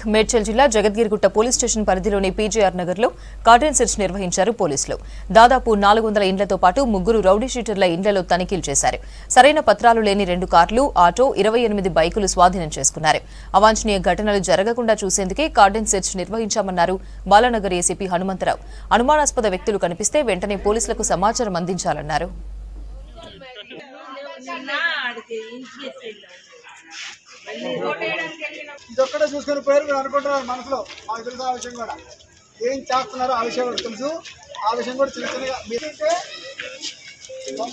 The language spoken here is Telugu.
మేడ్చల్ జిల్లా జగద్గిరిగుట్ట పోలీస్ స్టేషన్ పరిధిలోని పీజీఆర్ నగర్ లో కార్డన్ సెర్చ్ నిర్వహించారు పోలీసులు దాదాపు నాలుగు వందల ఇండ్లతో పాటు ముగ్గురు రౌడీ షీటర్ల ఇండ్లలో తనిఖీలు చేశారు సరైన పత్రాలు లేని రెండు కార్లు ఆటో ఇరవై ఎనిమిది బైకులు స్వాధీనం చేసుకున్నారు అవాంఛనీయ ఘటనలు జరగకుండా చూసేందుకే కార్డన్ సెర్చ్ నిర్వహించామన్నారు బాలానగర్ ఏసీపీ హనుమంతరావు అనుమానాస్పద వ్యక్తులు కనిపిస్తే వెంటనే పోలీసులకు సమాచారం అందించాలన్నారు ఇదొక్కడే చూసుకొని పోయారు మీరు అనుకుంటున్నారు మనసులో మాకు తెలుసు ఆ విషయం కూడా ఏం చేస్తున్నారో ఆ విషయం కూడా తెలుసు ఆ విషయం కూడా చిన్న చిన్నగా మీరైతే